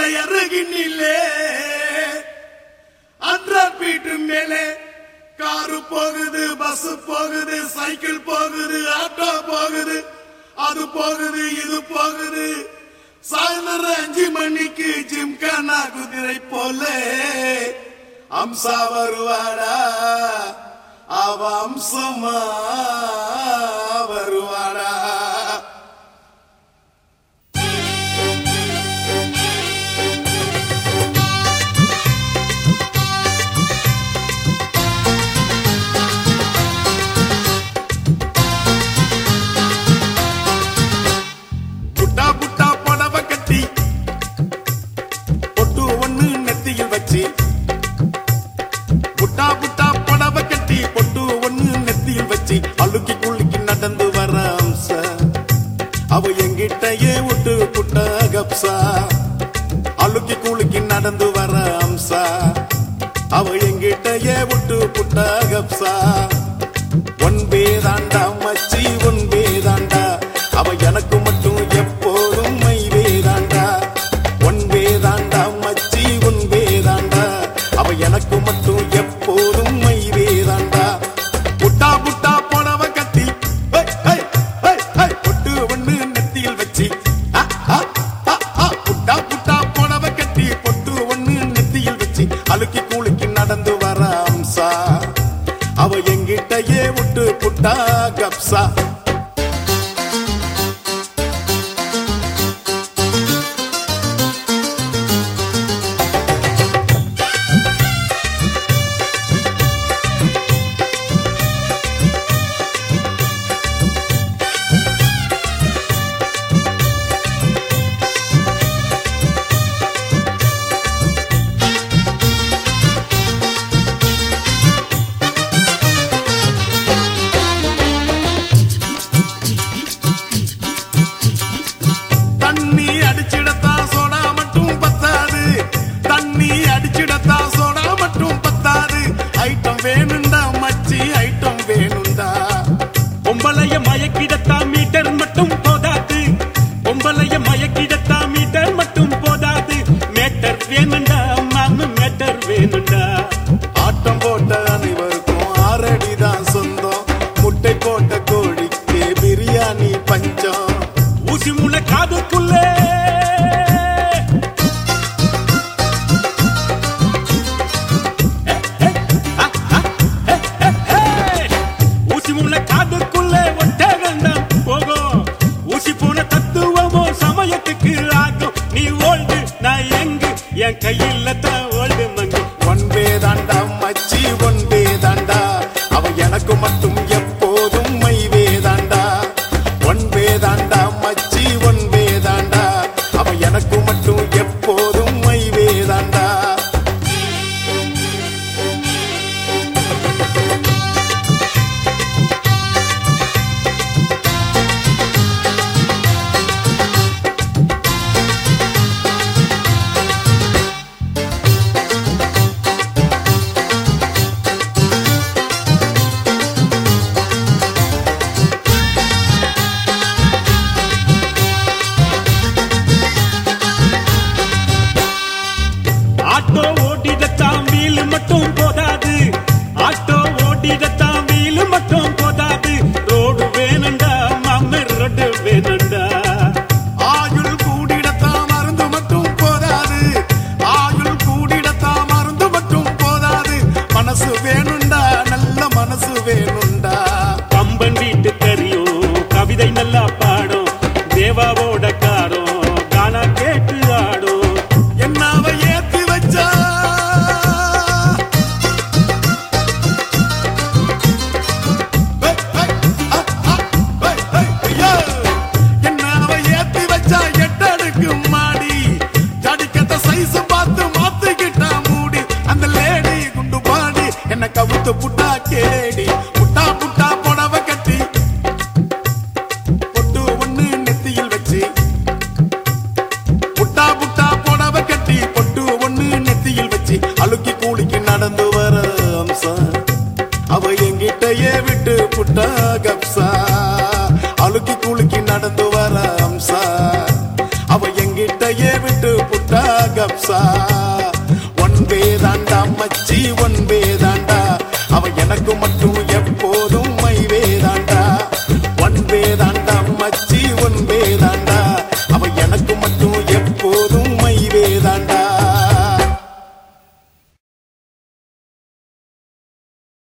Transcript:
மலை அருகினிலே hundred feet மேலே காரு போகுது பஸ் போகுது சைக்கிள் போகுது ஆட்டோ போகுது அது போகுது இது போகுது சாயந்தரம் அஞ்சு மணிக்கு ஜிம்கானா குதிரை போல அம்சா வருவாடா அவ அம்சமா வருவாடா புட்டா புட்டா புடவை கட்டி பொட்டு ஒண்ணு நெத்தியில் வச்சு புட்டா புட்டா புடவை கட்டி பொட்டு ஒண்ணு நெத்தியில் வச்சு அழுக்கி குலுக்கி நடந்து வர அம்ச அவ எங்கிட்டயே விட்டு புட்டா கப்சா அழுக்கி குலுக்கி நடந்து வர அம்சா அவ எங்கிட்டயே விட்டு புட்டா கப்சா ஒன் வேதாண்டா மச்சி ஒன் வேதாண்டா அவ எனக்கு மட்டும் எப்போதும் மை வேதாண்டா ஒன் வேதாண்டா மச்சி ஒன் வேதாண்டா அவ எனக்கு மட்டும் எப்போதும் மை வேதாண்டா புட்டா புட்டா போனவ கட்டி ஹை, ஹை, ஹை, ஹை, பொட்டு ஒண்ணு நெத்தியில் வச்சு ஆ, ஆ, ஆ, ஆ, புட்டா புட்டா போனவ கட்டி பொட்டு ஒண்ணு நெத்தியில் வச்சு அழுக்கி கூலுக்கி நடந்து வர அம்சா அவ எங்கிட்டயே விட்டு புட்டா கப்சா தண்ணி அடிச்சிடத்தா சோடா மட்டும் பத்தாது தண்ணி அடிச்சிடத்தா சோடா மட்டும் பத்தாது ஐட்டம் வேணுண்டா மச்சி ஐட்டம் வேணுண்டா பொம்பளைய மயக்கிடத்தா மீட்டர் மட்டும் போதாது பொம்பளைய மயக்கிடத்தா மீட்டர் மட்டும் போதாது மேட்டர் வேணுண்டா மாமு மேட்டர் வேணுண்டா ஆட்டம் போட்ட அனைவருக்கும் ஆறடி தான் சொந்தம் முட்டை போட்ட கோழிக்கு பிரியாணி பஞ்சம் ஊசி முனை காதுக்குள்ளே ஊசி முனை காதுக்குள்ளே ஒட்ட வேண்டாம் போகும் ஊசி போன தத்துவமோ சமயத்துக்கு ஆகும் நீ ஓல்டு நான் எங்கு என் கையில் தான் ஓல்டு மங்கு ஒன்பே தாண்டா மச்சி ஒன்பே தாண்டா அவ எனக்கு மட்டும் எப்போதும் மைவே தாண்டா ஒன்பே தாண்டா மச்சி ஒன்பே தாண்டா அவ எனக்கு மட்டும் எப்போதும் மைவே தாண்டா ஆட்டோ ஓட்டிடத்தான் வீல் மட்டும் போதாது ஆட்டோ ஓட்டிடத்தான் வீல் மட்டும் போதாது ரோடு வேணுண்டா மாமி ரோடு வேணுண்டா ஆயுள் கூடிடத்தா மருந்து மட்டும் போதாது ஆயுள் கூடிடத்தா மருந்து மட்டும் போதாது மனசு வேணுண்டா நல்ல மனசு வேணுண்டா கம்பன் வீட்டு தெரியும் கவிதை நல்லா பாடும் தேவாவோட காரம் கானா கேட்டு ஆடும் என்னாவ ஏத்தி வச்சா ஹை, ஹை, ஆ, ஆ, ஹை, ஹை, ஐயோ! என்னாவ ஏத்தி வச்சா எட்டடுக்கு மாடி ஜடிக்கத்த சைஸ் பார்த்து மாத்திக்கிட்டா மூடி அந்த லேடி குண்டு பாடி என்ன கவுத்து புட்டா கேடி புட்டா புட்டா புடவை கட்டி பொட்டு ஒண்ணு நெத்தியில் வச்சு புட்டா புட்டா புடவை கட்டி பொட்டு ஒண்ணு நெத்தியில் வச்சு அழுக்கி கூலிக்கு நடந்து வர அம்சம் அவ எங்கிட்டயே விட்டு புட்டா கப்சா அழுக்கி குலுக்கி நடந்து வர அம்சா அவ எங்கிட்டயே விட்டு புட்டா கப்சா ஒன்பே தாண்டா மச்சி ஒன்பே தாண்டா அவ எனக்கு மட்டும்